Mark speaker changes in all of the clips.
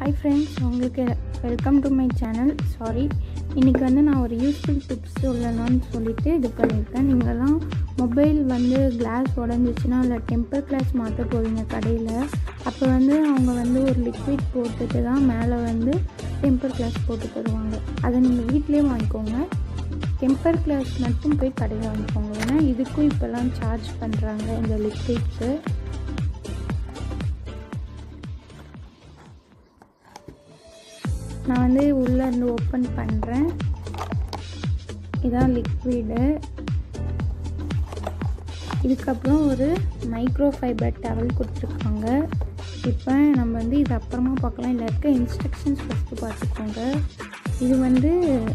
Speaker 1: hi friends உங்களுக்கு welcome to my channel sorry இன்றைக்கி வந்து நான் ஒரு யூஸ்ஃபுல் டிப்ஸ் சொல்லலாம்னு சொல்லிட்டு இது பண்ணியிருக்கேன் நீங்கள்லாம் மொபைல் வந்து கிளாஸ் உடஞ்சிச்சின்னா இல்லை டெம்பர் கிளாஸ் மாற்ற போவீங்க கடையில் அப்போ வந்து அவங்க வந்து ஒரு லிக்விட் போட்டுட்டு தான் மேலே வந்து டெம்பர் கிளாஸ் போட்டு தருவாங்க அதை நீங்கள் வீட்டிலே வாங்கிக்கோங்க டெம்பர் கிளாஸ் மட்டும் போய் கடையில் வாங்கிக்கோங்க ஏன்னா இதுக்கும் இப்போல்லாம் சார்ஜ் பண்ணுறாங்க இந்த லிக்விட்க்கு நான் வந்து உள்ளே இருந்து ஓப்பன் பண்ணுறேன் இதான் லிக்விடு இதுக்கப்புறம் ஒரு மைக்ரோ ஃபைபர் டவல் கொடுத்துருக்காங்க இப்போ நம்ம வந்து இது அப்புறமா பார்க்கலாம் இல்லை இருக்க இன்ஸ்ட்ரக்ஷன்ஸ் ஃபஸ்ட்டு பார்த்துக்கோங்க இது வந்து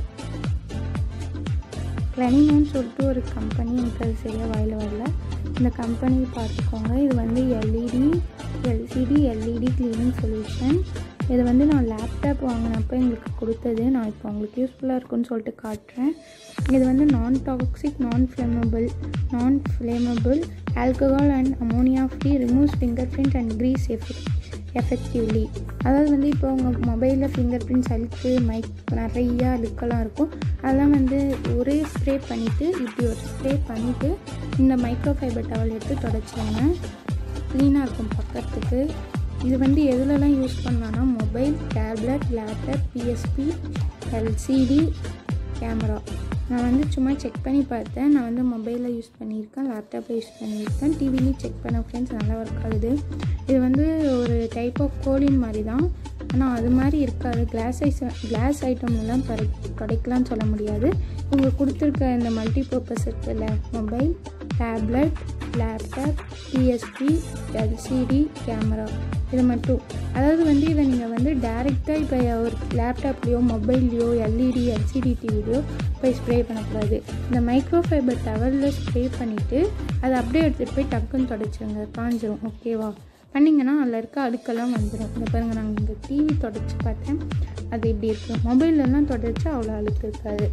Speaker 1: கிளனினோன்னு சொல்லிட்டு ஒரு கம்பெனி எனக்கு அது சரியாக வாயில் வரல இந்த கம்பெனி பார்த்துக்கோங்க இது வந்து LED LCD LED cleaning solution இது வந்து நான் லேப்டாப் வாங்கினப்போ எங்களுக்கு கொடுத்தது நான் இப்போ உங்களுக்கு யூஸ்ஃபுல்லாக இருக்குன்னு சொல்லிட்டு காட்டுறேன் இது வந்து நான் toxic non flammable non flammable alcohol and ammonia free removes fingerprint and grease effect effectively அதாவது வந்து இப்போ உங்கள் மொபைலில் ஃபிங்கர் பிரிண்ட்ஸ் அழுக்கு மைக் நிறையா அழுக்கெல்லாம் இருக்கும் அதெல்லாம் வந்து ஒரே ஸ்ப்ரே பண்ணிவிட்டு இப்படி ஒரு ஸ்ப்ரே பண்ணிவிட்டு இந்த மைக்ரோ ஃபைபர் டவல் எடுத்து தொடச்சிடுங்க க்ளீனாக இருக்கும் பக்கத்துக்கு இது வந்து எதுலலாம் யூஸ் பண்ணலான்னா mobile tablet laptop PSP LCD camera நான் வந்து சும்மா செக் பண்ணி பார்த்தேன் நான் வந்து மொபைலில் யூஸ் பண்ணியிருக்கேன் லேப்டாப்பில் யூஸ் பண்ணியிருக்கேன் டிவிலையும் செக் பண்ண ஃப்ரெண்ட்ஸ் நல்லா ஒர்க் ஆகுது இது வந்து ஒரு டைப் ஆஃப் கோலின் மாதிரி தான் ஆனால் அது மாதிரி இருக்காது கிளாஸ் ஐஸ் கிளாஸ் ஐட்டம்லாம் கிடை கிடைக்கலான்னு சொல்ல முடியாது இவங்க கொடுத்துருக்க இந்த மல்டி பர்பஸ் இருக்குல்ல mobile tablet laptop PSP LCD camera இது மட்டும் அதாவது வந்து இதை நீங்கள் வந்து டேரெக்டாக இப்போ ஒரு லேப்டாப்லேயோ மொபைல்லையோ எல்இடி எல்சிடி டிவிலையோ போய் ஸ்ப்ரே பண்ணக்கூடாது இந்த மைக்ரோ ஃபைபர் டவலில் ஸ்ப்ரே பண்ணிவிட்டு அதை அப்படியே எடுத்துகிட்டு போய் டக்குன்னு தொடச்சிருங்க காஞ்சிரும் ஓகேவா பண்ணிங்கன்னா அதில் இருக்க அழுக்கெல்லாம் வந்துடும் இந்த பாருங்கள் நாங்கள் இங்கே டிவி தொடச்சி பார்த்தேன் அது இப்படி இருக்குது மொபைல்லலாம் தொடச்சா அவ்வளோ அழுக்கு இருக்காது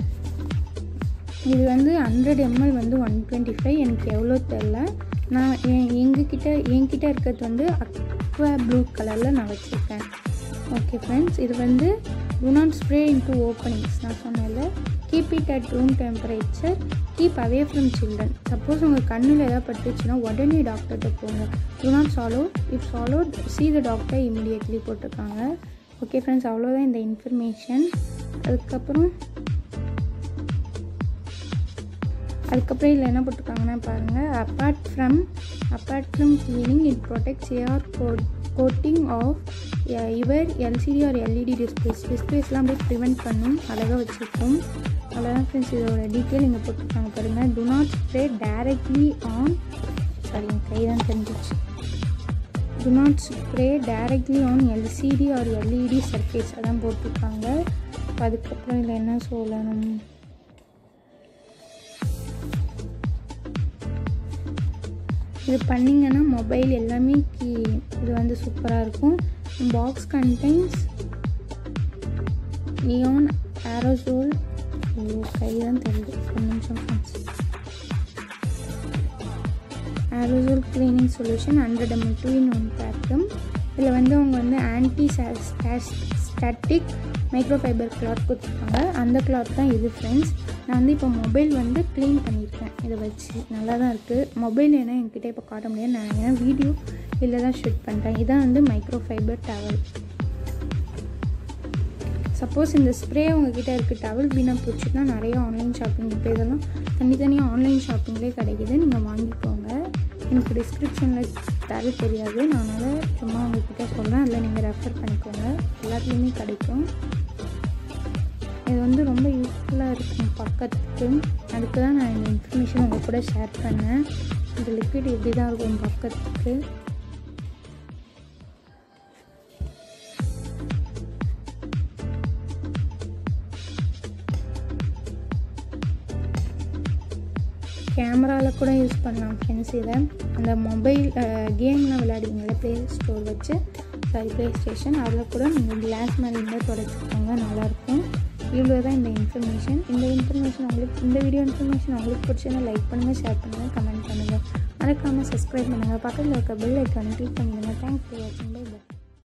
Speaker 1: இது வந்து ஹண்ட்ரட் எம்எல் வந்து ஒன் டுவெண்ட்டி ஃபைவ் எனக்கு எவ்வளோ தெரில நான் என் எங்ககிட்ட என்கிட்ட இருக்கிறது வந்து அக்வா ப்ளூ கலரில் நான் வச்சுருக்கேன் ஓகே ஃப்ரெண்ட்ஸ் இது வந்து do not spray into openings நான் சொன்னேன்ல keep it at room temperature keep away from children suppose உங்கள் கண்ணில் ஏதாவது பட்டுச்சுன்னா உடனே டாக்டர்கிட்ட போங்க do not swallow if swallow see the doctor immediately போட்டிருக்காங்க ஓகே ஃப்ரெண்ட்ஸ் அவ்வளோதான் இந்த இன்ஃபர்மேஷன் அதுக்கப்புறம் அதுக்கப்புறம் இதில் என்ன போட்டிருக்காங்கன்னா பாருங்கள் apart from apart from cleaning it protects AR coat coating of your LCD or LED displays டிஸ்பிளேஸ்லாம் அப்படியே ப்ரிவெண்ட் பண்ணும் அழகாக வச்சுருக்கோம் அவ்வளோதான் ஃப்ரெண்ட்ஸ் இதோட டீட்டெயில் இங்கே போட்டிருக்காங்க பாருங்கள் do not spray directly on sorry என் கை தான் தெரிஞ்சிச்சு do not spray directly on LCD or LED surface அதான் போட்டிருக்காங்க அதுக்கப்புறம் இதில் என்ன சொல்லணும் இது பண்ணிங்கன்னா மொபைல் எல்லாமே கீ இது வந்து சூப்பராக இருக்கும் பாக்ஸ் கண்டெய்ன்ஸ் நியான் ஆரோசோல் ஐயோ கை தான் தெரியுது ஒரு நிமிஷம் friends aerosol cleaning solution hundred ML two in one பேக்கம் இதில் வந்து அவங்க வந்து anti static microfibre cloth கொடுத்துருக்காங்க அந்த கிளாத் தான் இது ஃப்ரெண்ட்ஸ் நான் வந்து இப்போ மொபைல் வந்து க்ளீன் பண்ணியிருக்கேன் இதை வச்சு நல்லா தான் இருக்குது மொபைல் ஏன்னா என்கிட்ட இப்போ காட்ட முடியாது நான் ஏன்னா வீடியோ இதில் தான் ஷூட் பண்ணுறேன் இதான் வந்து மைக்ரோ ஃபைபர் டவல் சப்போஸ் இந்த ஸ்ப்ரே உங்ககிட்ட இருக்குது டவல் வீணாக போச்சுன்னா நிறைய ஆன்லைன் ஷாப்பிங் இப்போ இதெல்லாம் தனித்தனியாக ஆன்லைன் ஷாப்பிங்லேயே கிடைக்கிது நீங்கள் வாங்கிக்கோங்க எனக்கு டிஸ்கிரிப்ஷனில் தர தெரியாது நான் அதனால் சும்மா உங்ககிட்ட சொல்கிறேன் அதில் நீங்கள் ரெஃபர் பண்ணிக்கோங்க எல்லாத்துலேயுமே கிடைக்கும் இது வந்து ரொம்ப யூஸ்ஃபுல்லாக இருக்கும் பக்கத்துக்கு அதுக்கு தான் நான் இந்த இன்ஃபர்மேஷன் உங்கள் கூட ஷேர் பண்ணேன் இந்த லிக்விட் எப்படி தான் இருக்கும் பக்கத்துக்கு கேமராவில் கூட யூஸ் பண்ணலாம் ஃப்ரெண்ட்ஸ் இதை அந்த மொபைல் கேம்லாம் விளையாடுவீங்களா ப்ளே ஸ்டோர் வச்சு சாரி ப்ளே ஸ்டேஷன் அதில் கூட நீங்கள் கிளாஸ் மாதிரி இருந்தால் தொடச்சிக்கோங்க நல்லாயிருக்கும் இவ்வளோ தான் இந்த இன்ஃபர்மேஷன் இந்த இன்ஃபர்மேஷன் உங்களுக்கு இந்த வீடியோ இன்ஃபர்மேஷன் உங்களுக்கு பிடிச்சதுன்னா லைக் பண்ணுங்கள் ஷேர் பண்ணுங்கள் கமெண்ட் பண்ணுங்கள் மறக்காமல் சப்ஸ்கிரைப் பண்ணுங்கள் பக்கத்தில் இருக்க பெல் ஐக்கானை கிளிக் பண்ணிடுங்க தேங்க்ஸ் ஃபார் வாட்சிங் பை பை